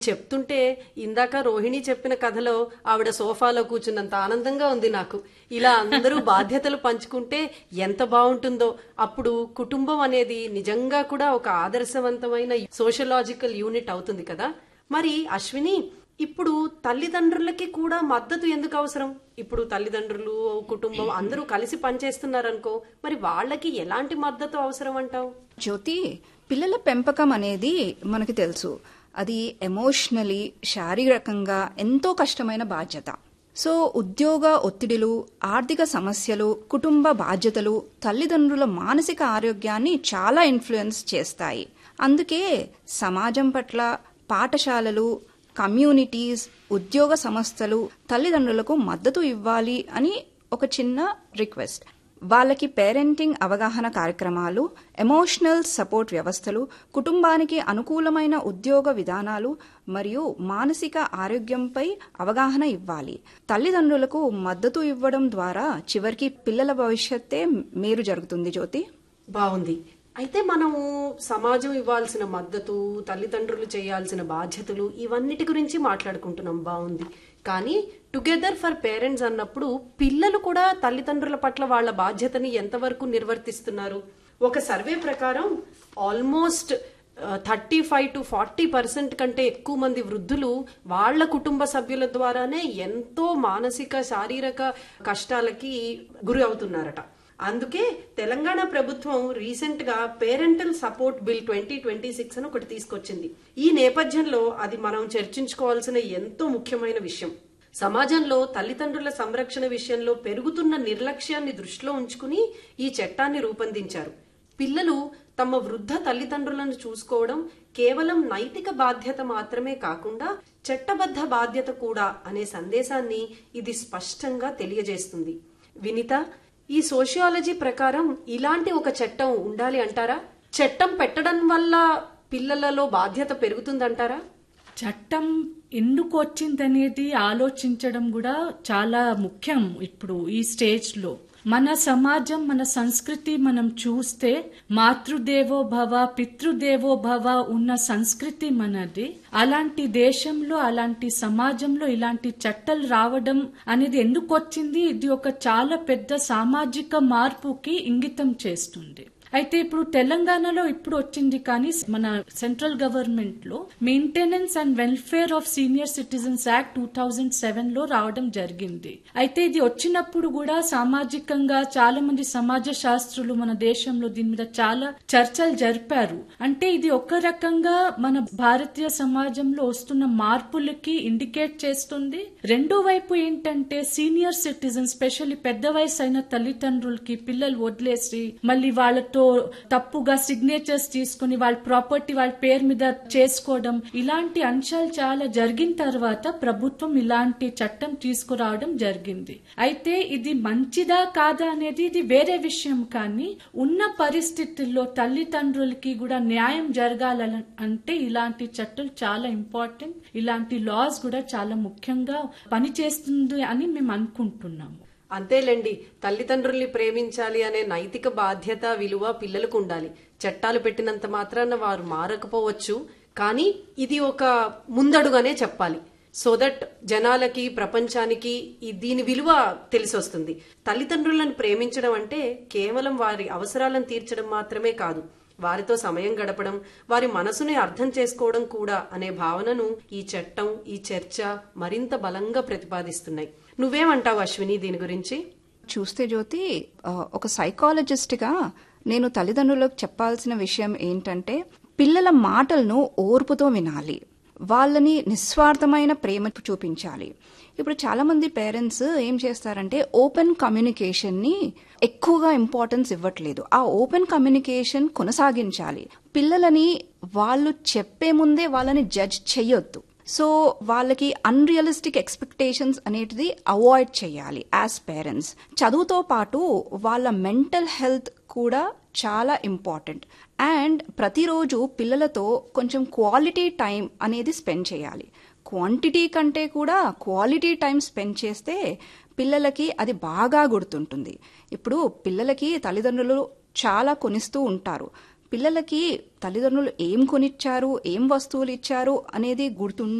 చెప్తుంటే ఇందాక రోహిణి చెప్పిన కథలో ఆవిడ సోఫాలో కూర్చున్నంత ఆనందంగా ఉంది నాకు ఇలా అందరూ బాధ్యతలు పంచుకుంటే ఎంత బాగుంటుందో అప్పుడు కుటుంబం అనేది నిజంగా కూడా ఒక ఆదర్శవంతమైన సోషలాజికల్ యూనిట్ అవుతుంది కదా మరి అశ్విని ఇప్పుడు తల్లిదండ్రులకి కూడా మద్దతు ఎందుకు అవసరం ఇప్పుడు తల్లిదండ్రులు కుటుంబం అందరూ కలిసి పనిచేస్తున్నారనుకో మరి వాళ్ళకి ఎలాంటి మద్దతు అవసరం అంటావు జ్యోతి పిల్లల పెంపకం అనేది మనకి తెలుసు అది ఎమోషనలీ శారీరకంగా ఎంతో కష్టమైన బాధ్యత సో ఉద్యోగ ఒత్తిడిలు ఆర్థిక సమస్యలు కుటుంబ బాధ్యతలు తల్లిదండ్రుల మానసిక ఆరోగ్యాన్ని చాలా ఇన్ఫ్లుయెన్స్ చేస్తాయి అందుకే సమాజం పట్ల పాఠశాలలు కమ్యూనిటీస్ ఉద్యోగ సంస్థలు తల్లిదండ్రులకు మద్దతు ఇవ్వాలి అని ఒక చిన్న రిక్వెస్ట్ వాళ్ళకి పేరెంటింగ్ అవగాహన కార్యక్రమాలు ఎమోషనల్ సపోర్ట్ వ్యవస్థలు కుటుంబానికి అనుకూలమైన ఉద్యోగ విధానాలు మరియు మానసిక ఆరోగ్యంపై అవగాహన ఇవ్వాలి తల్లిదండ్రులకు మద్దతు ఇవ్వడం ద్వారా చివరికి పిల్లల భవిష్యత్తే మేలు జరుగుతుంది జ్యోతి బాగుంది అయితే మనము సమాజం ఇవ్వాల్సిన మద్దతు తల్లిదండ్రులు చేయాల్సిన బాధ్యతలు ఇవన్నిటి గురించి మాట్లాడుకుంటున్నాం బాగుంది కానీ టుగెదర్ ఫర్ పేరెంట్స్ అన్నప్పుడు పిల్లలు కూడా తల్లిదండ్రుల పట్ల వాళ్ళ బాధ్యతని ఎంతవరకు నిర్వర్తిస్తున్నారు ఒక సర్వే ప్రకారం almost thirty five to forty percent కంటే ఎక్కువ మంది వృద్ధులు వాళ్ళ కుటుంబ సభ్యుల ద్వారానే ఎంతో మానసిక శారీరక కష్టాలకి గురి అవుతున్నారట అందుకే తెలంగాణ ప్రభుత్వం రీసెంట్ గా parental support bill twenty twenty six అని ఒకటి తీసుకొచ్చింది ఈ నేపథ్యంలో అది మనం చర్చించుకోవాల్సిన ఎంతో ముఖ్యమైన విషయం సమాజంలో తల్లిదండ్రుల సంరక్షణ విషయంలో పెరుగుతున్న నిర్లక్ష్యాన్ని దృష్టిలో ఉంచుకుని ఈ చట్టాన్ని రూపొందించారు పిల్లలు తమ వృద్ధ తల్లిదండ్రులను చూసుకోవడం కేవలం నైతిక బాధ్యత మాత్రమే కాకుండా చట్టబద్ధ బాధ్యత కూడా అనే సందేశాన్ని ఇది స్పష్టంగా తెలియజేస్తుంది వినిత ఈ సోషియాలజీ ప్రకారం ఇలాంటి ఒక చట్టం ఉండాలి అంటారా చట్టం పెట్టడం వల్ల పిల్లలలో బాధ్యత పెరుగుతుందంటారా చట్టం ఎందుకు వచ్చిందనేది ఆలోచించడం కూడా చాలా ముఖ్యం ఇప్పుడు ఈ స్టేజ్ లో మన సమాజం మన సంస్కృతి మనం చూస్తే మాతృదేవో భవ పితృదేవో భవ ఉన్న సంస్కృతి మనది అలాంటి దేశంలో అలాంటి సమాజంలో ఇలాంటి చట్టాలు రావడం అనేది ఎందుకు వచ్చింది ఇది ఒక చాలా పెద్ద సామాజిక మార్పుకి ఇంగితం చేస్తుంది అయితే ఇప్పుడు తెలంగాణలో ఇప్పుడు వచ్చింది కానీ మన సెంట్రల్ గవర్నమెంట్ లో maintenance and welfare of senior citizens act two thousand seven లో రావడం జరిగింది అయితే ఇది వచ్చినప్పుడు కూడా సామాజికంగా చాలా మంది సమాజ శాస్త్రులు మన దేశంలో దీని మీద చాలా చర్చలు జరిపారు అంటే ఇది ఒక రకంగా మన భారతీయ సమాజంలో వస్తున్న మార్పులకి ఇండికేట్ చేస్తుంది రెండో వైపు ఏంటంటే సీనియర్ సిటిజన్ స్పెషల్లీ పెద్ద వయసు అయిన తల్లిదండ్రులకి పిల్లలు వదిలేసి మళ్ళీ వాళ్ళతో తప్పుగా సిగ్నేచర్స్ తీసుకుని వాళ్ళ ప్రాపర్టీ వాళ్ళ పేరు మీద చేసుకోవడం ఇలాంటి అంశాలు చాలా జరిగిన తర్వాత ప్రభుత్వం ఇలాంటి చట్టం తీసుకురావడం జరిగింది అయితే ఇది మంచిదా కాదా అనేది ఇది వేరే విషయం కానీ ఉన్న పరిస్థితుల్లో తల్లిదండ్రులకి కూడా న్యాయం జరగాలని అంటే ఇలాంటి చట్టాలు చాలా ఇంపార్టెంట్ ఇలాంటి లాస్ కూడా చాలా ముఖ్యంగా పనిచేస్తుంది అని మేము అనుకుంటున్నాము అంతేలేండి తల్లిదండ్రుల్ని ప్రేమించాలి అనే నైతిక బాధ్యత విలువ పిల్లలకు ఉండాలి చట్టాలు పెట్టినంత మాత్రాన వారు మారకపోవచ్చు కానీ ఇది ఒక ముందడుగానే చెప్పాలి సో దట్ జనాలకి ప్రపంచానికి ఈ దీని విలువ తెలిసొస్తుంది తల్లిదండ్రులను ప్రేమించడం అంటే కేవలం వారి అవసరాలను తీర్చడం మాత్రమే కాదు వారితో సమయం గడపడం వారి మనసుని అర్థం చేసుకోవడం కూడా అనే భావనను ఈ చట్టం ఈ చర్చ మరింత బలంగా ప్రతిపాదిస్తున్నాయి నువ్వేమంటావు అశ్విని దీని గురించి చూస్తే జ్యోతి ఆ, ఒక సైకాలజిస్ట్ గా నేను తల్లిదండ్రులకు చెప్పాల్సిన విషయం ఏంటంటే పిల్లల మాటలను ఓర్పుతో వినాలి వాళ్ళని నిస్వార్థమైన ప్రేమ చూపించాలి ఇప్పుడు చాలా మంది పేరెంట్స్ ఏం చేస్తారంటే ఓపెన్ కమ్యూనికేషన్ ని ఎక్కువగా ఇంపార్టెన్స్ ఇవ్వట్లేదు ఆ ఓపెన్ కమ్యూనికేషన్ కొనసాగించాలి పిల్లలని వాళ్ళు చెప్పే ముందే వాళ్ళని జడ్జ్ చెయ్యొద్దు సో వాళ్ళకి అన్రియలిస్టిక్ ఎక్స్పెక్టేషన్స్ అనేటిది అవాయిడ్ చేయాలి యాజ్ పేరెంట్స్ చదువుతో పాటు వాళ్ళ మెంటల్ హెల్త్ కూడా చాలా ఇంపార్టెంట్ అండ్ ప్రతిరోజు పిల్లలతో కొంచెం క్వాలిటీ టైం అనేది స్పెండ్ చేయాలి క్వాంటిటీ కంటే కూడా క్వాలిటీ టైం స్పెండ్ చేస్తే పిల్లలకి అది బాగా గుర్తుంటుంది ఇప్పుడు పిల్లలకి తల్లిదండ్రులు చాలా కొనిస్తూ ఉంటారు పిల్లలకి తల్లిదండ్రులు ఏం కొనిచ్చారు ఏం వస్తువులు ఇచ్చారు అనేది గుర్తు